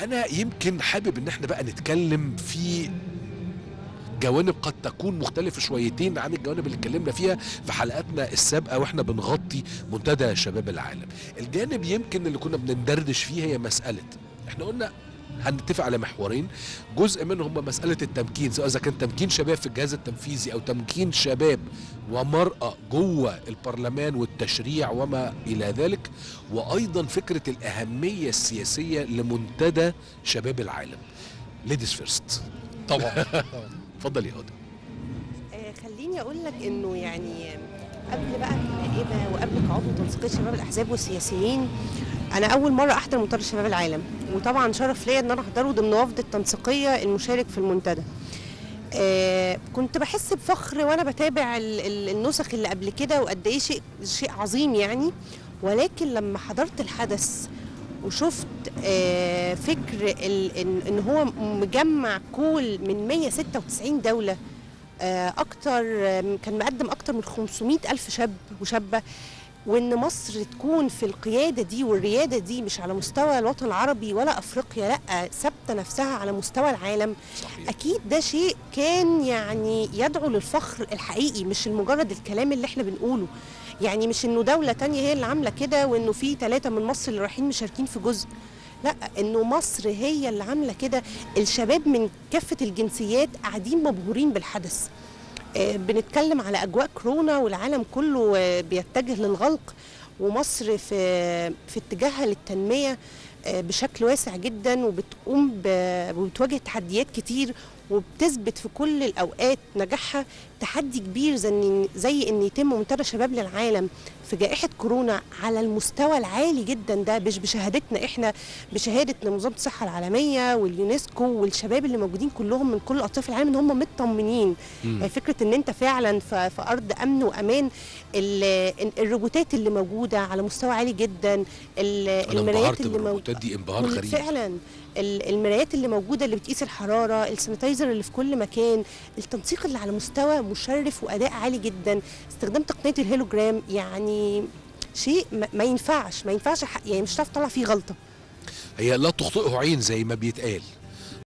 انا يمكن حابب ان احنا بقى نتكلم في جوانب قد تكون مختلفة شويتين عن الجوانب اللي اتكلمنا فيها في حلقاتنا السابقة واحنا بنغطي منتدى شباب العالم الجانب يمكن اللي كنا بندردش فيه هي مسألة احنا قلنا هنتفق على محورين جزء منهم هم مسألة التمكين سواء إذا كان تمكين شباب في الجهاز التنفيذي أو تمكين شباب ومرأة جوه البرلمان والتشريع وما إلى ذلك وأيضا فكرة الأهمية السياسية لمنتدى شباب العالم ليديز فيرست طبعا اتفضل يا هدى آه، خليني اقول لك انه يعني قبل بقى النائبه وقبل كعضو تنسيقيه شباب الاحزاب والسياسيين انا اول مره احضر منتدى شباب العالم وطبعا شرف ليا ان انا احضره ضمن وفد التنسيقيه المشارك في المنتدى آه كنت بحس بفخر وانا بتابع ال- ال- النسخ اللي قبل كده وقد ايه شيء شيء عظيم يعني ولكن لما حضرت الحدث وشفت آه فكر ال- ان إن هو مجمع كل من 196 دوله آه، اكتر آه، كان مقدم اكتر من 500 الف شاب وشابه وان مصر تكون في القياده دي والرياده دي مش على مستوى الوطن العربي ولا افريقيا لا ثابته نفسها على مستوى العالم صحيح اكيد ده شيء كان يعني يدعو للفخر الحقيقي مش المجرد الكلام اللي احنا بنقوله يعني مش انه دوله تانية هي اللي عامله كده وانه في ثلاثه من مصر اللي رايحين مشاركين في جزء لا انه مصر هي اللي عامله كده الشباب من كافه الجنسيات قاعدين مبهورين بالحدث آه، بنتكلم على اجواء كورونا والعالم كله آه، بيتجه للغلق ومصر في في اتجاهها للتنميه آه، بشكل واسع جدا وبتقوم ب- وبتواجه تحديات كتير وبتثبت في كل الاوقات نجاحها تحدي كبير زي ان زي ان يتم منتدى شباب للعالم في جائحه كورونا على المستوى العالي جدا ده مش بشهادتنا احنا بشهاده منظمه الصحه العالميه واليونسكو والشباب اللي موجودين كلهم من كل اطراف العالم ان هم مطمنين مم. يعني فكره ان انت فعلا في في ارض امن وامان ال- الروبوتات اللي موجوده على مستوى عالي جدا ال- انا المرايات انبهرت اللي بالروبوتات موجوده دي انبهار غريب فعلا ال- المرايات اللي موجوده اللي بتقيس الحراره السانيتايزر اللي في كل مكان التنسيق اللي على مستوى مشرف واداء عالي جدا استخدام تقنيه الهيلوجرام يعني شيء ما- ما ينفعش ما ينفعش ح- يعني مش هتعرف تطلع فيه غلطه هي لا تخطئه عين زي ما بيتقال